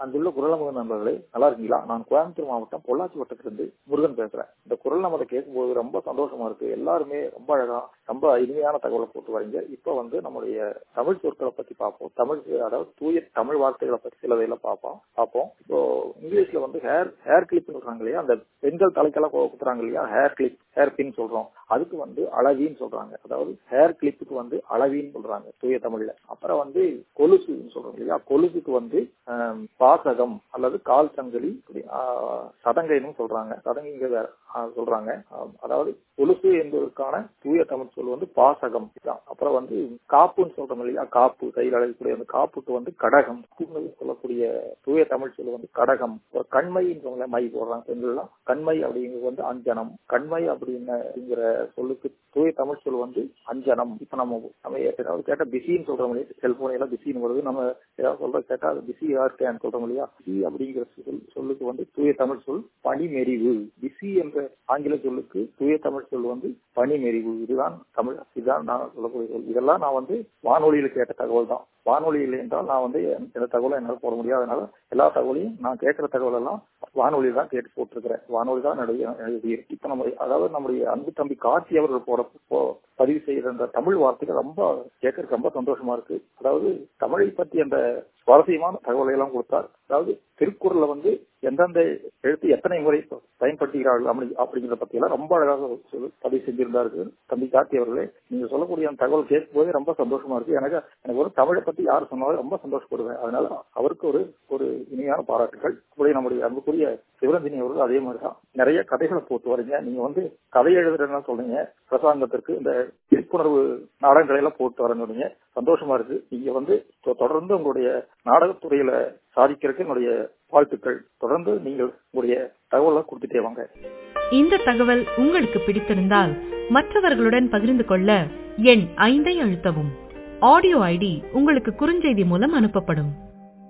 அங்குள்ள குரல் நமது நண்பர்களே நல்லா இருக்கீங்களா நான் கோயம்புத்தூர் மாவட்டம் பொள்ளாச்சி வட்டத்திலிருந்து முருகன் பேசுறேன் இந்த குரல் நமதை கேட்கும்போது ரொம்ப சந்தோஷமா இருக்கு எல்லாருமே ரொம்ப அழகா ரொம்ப இனிமையான தகவலை போட்டு வரீங்க இப்ப வந்து நம்முடைய தமிழ் சொற்களை பத்தி பார்ப்போம் தமிழ் அதாவது தூய தமிழ் வார்த்தைகளை பத்தி சிலதையெல்லாம் பார்ப்போம் பார்ப்போம் இப்போ இங்கிலீஷ்ல வந்து ஹேர் ஹேர் கிளிப் சொல்றாங்க இல்லையா அந்த பெண்கள் தலைக்கெல்லாம் குத்துறாங்க இல்லையா ஹேர் கிளிப் ஹேர் பின் சொல்றோம் அதுக்கு வந்து அளவின்னு சொல்றாங்க அதாவது ஹேர் கிளிப்புக்கு வந்து அளவின்னு சொல்றாங்க தூய தமிழ்ல அப்புறம் வந்து கொலுசுன்னு சொல்றோம் இல்லையா கொலுசுக்கு வந்து பாசகம் அல்லது கால் சங்கிலி சதங்கைன்னு சொல்றாங்க சதங்கைங்க வேற சொல்றாங்க அதாவது கொலுசு என்பதற்கான தூய தமிழ் சொல் வந்து பாசகம் அப்புறம் வந்து காப்புன்னு சொல்றோம் இல்லையா காப்பு கையில் அழைக்கக்கூடிய அந்த காப்புக்கு வந்து கடகம் சொல்லக்கூடிய தூய தமிழ் சொல் வந்து கடகம் கண்மைன்னு மை போடுறாங்க பெண்கள்லாம் கண்மை அப்படிங்கிறது வந்து அஞ்சனம் கண்மை அப்படின்னு அப்படிங்கிற சொல்லுக்கு தூய தமிழ் சொல் வந்து அஞ்சனம் இப்ப நம்ம நம்ம ஏதாவது கேட்டா பிஸின்னு சொல்றோம் இல்லையா செல்போன் எல்லாம் பிஸின்னு வருது நம்ம ஏதாவது சொல்ற கேட்டா அது பிஸியா இருக்கேன்னு சொல்றோம் இல்லையா பிஸி அப்படிங்கிற சொல் சொல்லுக்கு வந்து தூய தமிழ் சொல் பனிமெறிவு பிஸி என்ற ஆங்கில சொல்லுக்கு தூய தமிழ் சொல் வந்து பனிமெறிவு இதுதான் தமிழ் இதுதான் நான் சொல்லக்கூடிய சொல் இதெல்லாம் நான் வந்து வானொலியில கேட்ட தகவல் தான் வானொலி இல்லை என்றால் நான் வந்து எந்த தகவலும் என்னால் போட முடியாது அதனால எல்லா தகவலையும் நான் கேட்கிற தகவல் எல்லாம் வானொலி தான் கேட்டு போட்டிருக்கிறேன் வானொலி தான் என்னுடைய இப்ப நம்ம அதாவது நம்முடைய அன்பு தம்பி காட்சி அவர்கள் போட பதிவு செய்யற அந்த தமிழ் வார்த்தைகள் ரொம்ப கேட்கறதுக்கு ரொம்ப சந்தோஷமா இருக்கு அதாவது தமிழை பற்றி அந்த சுவாரஸ்யமான தகவலை எல்லாம் கொடுத்தார் அதாவது திருக்குறள்ல வந்து எந்தெந்த எழுத்து எத்தனை முறை பயன்படுத்துகிறார்கள் அப்படி அப்படிங்கிறத பத்தி எல்லாம் ரொம்ப அழகாக பதிவு செஞ்சிருந்தார்கள் தம்பி கார்த்தி அவர்களே நீங்க சொல்லக்கூடிய அந்த தகவல் கேட்கும் போதே ரொம்ப சந்தோஷமா இருக்கு எனக்கு எனக்கு ஒரு தமிழை பத்தி யார் சொன்னாலும் ரொம்ப சந்தோஷப்படுவேன் அதனால அவருக்கு ஒரு ஒரு இனிமையான பாராட்டுகள் இப்படி நம்முடைய அன்புக்குரிய சிவரஞ்சனி அவர்கள் அதே மாதிரிதான் நிறைய கதைகளை போட்டு வரீங்க நீங்க வந்து கதை எழுதுறதுன்னா சொல்றீங்க பிரசாங்கத்திற்கு இந்த விழிப்புணர்வு நாடகங்களை எல்லாம் போட்டு வரணுங்க சந்தோஷமா இருக்கு நீங்க வந்து தொடர்ந்து உங்களுடைய நாடகத்துறையில சாதிக்கிறதுக்கு என்னுடைய வாழ்த்துக்கள் தொடர்ந்து நீங்கள் உங்களுடைய தகவலை கொடுத்துட்டே வாங்க இந்த தகவல் உங்களுக்கு பிடித்திருந்தால் மற்றவர்களுடன் பகிர்ந்து கொள்ள எண் ஐந்தை அழுத்தவும் ஆடியோ ஐடி உங்களுக்கு குறுஞ்செய்தி மூலம் அனுப்பப்படும்